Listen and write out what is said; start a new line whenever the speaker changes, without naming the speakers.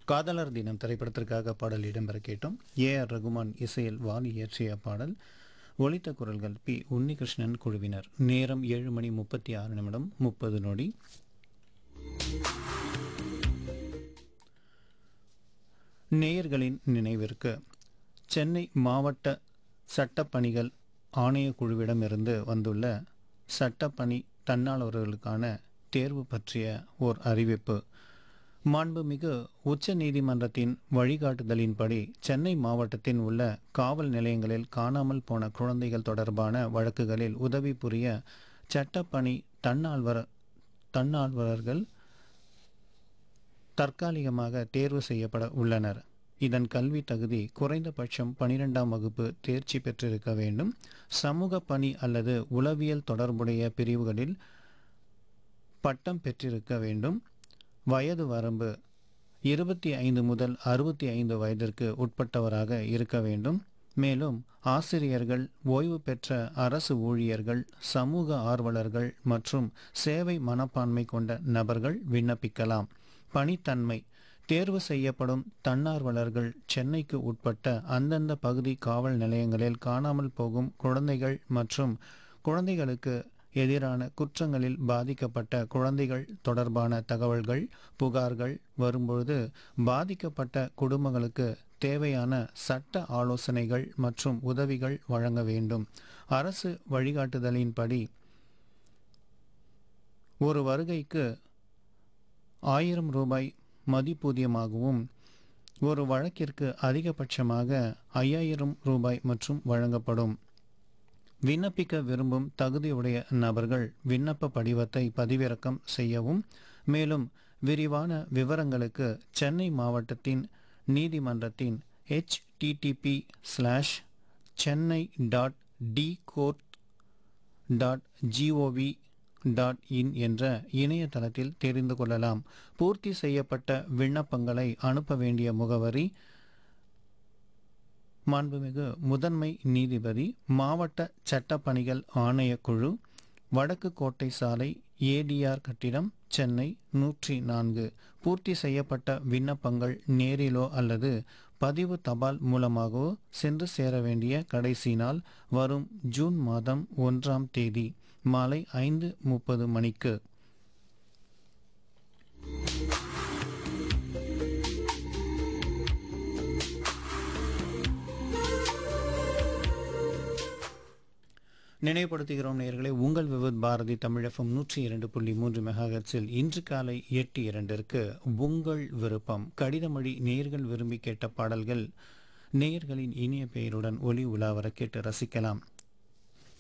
காதலர் தினம் திரைப்படத்திற்காக பாடல் இடம்பெற கேட்டோம் ஏ ஆர் ரகுமான் இசையில் வாலி இயற்றிய பாடல் ஒலித்த குரல்கள் பி உன்னிகிருஷ்ணன் குழுவினர் நேரம் ஏழு மணி முப்பத்தி ஆறு நிமிடம் முப்பது நொடி நேயர்களின் நினைவிற்கு சென்னை மாவட்ட சட்டப்பணிகள் ஆணையக்குழுவிடமிருந்து வந்துள்ள சட்டப்பணி தன்னாளர்களுக்கான தேர்வு பற்றிய ஓர் அறிவிப்பு மாண்புமிகு உச்ச நீதிமன்றத்தின் வழிகாட்டுதலின்படி சென்னை மாவட்டத்தில் உள்ள காவல் நிலையங்களில் காணாமல் போன குழந்தைகள் தொடர்பான வழக்குகளில் உதவி புரிய சட்டப்பணி தன்னால்வர தன்னால்வலர்கள் தற்காலிகமாக தேர்வு செய்யப்பட உள்ளனர் இதன் கல்வி தகுதி குறைந்தபட்சம் பனிரெண்டாம் வகுப்பு தேர்ச்சி பெற்றிருக்க வேண்டும் சமூக பணி அல்லது உளவியல் தொடர்புடைய பிரிவுகளில் பட்டம் பெற்றிருக்க வேண்டும் வயது வரம்பு இருபத்தி ஐந்து முதல் அறுபத்தி ஐந்து வயதிற்கு உட்பட்டவராக இருக்க வேண்டும் மேலும் ஆசிரியர்கள் ஓய்வு பெற்ற அரசு ஊழியர்கள் சமூக ஆர்வலர்கள் மற்றும் சேவை மனப்பான்மை கொண்ட நபர்கள் விண்ணப்பிக்கலாம் பணித்தன்மை தேர்வு செய்யப்படும் தன்னார்வலர்கள் சென்னைக்கு உட்பட்ட அந்தந்த பகுதி காவல் நிலையங்களில் காணாமல் போகும் குழந்தைகள் மற்றும் குழந்தைகளுக்கு எதிரான குற்றங்களில் பாதிக்கப்பட்ட குழந்தைகள் தொடர்பான தகவல்கள் புகார்கள் வரும்பொழுது பாதிக்கப்பட்ட குடும்பங்களுக்கு தேவையான சட்ட ஆலோசனைகள் மற்றும் உதவிகள் வழங்க வேண்டும் அரசு வழிகாட்டுதலின்படி ஒரு வருகைக்கு ஆயிரம் ரூபாய் மதிப்பூதியமாகவும் ஒரு வழக்கிற்கு அதிகபட்சமாக ஐயாயிரம் ரூபாய் மற்றும் வழங்கப்படும் விண்ணப்பிக்க விரும்பும் தகுதியுடைய நபர்கள் விண்ணப்ப படிவத்தை பதிவிறக்கம் செய்யவும் மேலும் விரிவான விவரங்களுக்கு சென்னை மாவட்டத்தின் நீதிமன்றத்தின் HTTP slash Chennai dot D court dot GOV dot in என்ற இணையதளத்தில் தெரிந்து கொள்ளலாம் பூர்த்தி செய்யப்பட்ட விண்ணப்பங்களை அனுப்ப வேண்டிய முகவரி மாண்புமிகு முதன்மை நீதிபதி மாவட்ட சட்டப்பணிகள் ஆணையக்குழு வடக்கு கோட்டை சாலை ஏடிஆர் கட்டிடம் சென்னை நூற்றி நான்கு பூர்த்தி செய்யப்பட்ட விண்ணப்பங்கள் நேரிலோ அல்லது பதிவு தபால் மூலமாகவோ சென்று சேர வேண்டிய கடைசி நாள் வரும் ஜூன் மாதம் ஒன்றாம் தேதி மாலை ஐந்து முப்பது மணிக்கு நினைவுபடுத்துகிறோம் நேயர்களே உங்கள் விவத் பாரதி தமிழகம் நூற்றி இரண்டு புள்ளி மூன்று மெகாஹெட்ஸில் இன்று காலை எட்டு இரண்டிற்கு உங்கள் விருப்பம் கடிதமொழி நேயர்கள் விரும்பி கேட்ட பாடல்கள் நேயர்களின் இனிய பெயருடன் ஒளி உலாவர கேட்டு ரசிக்கலாம்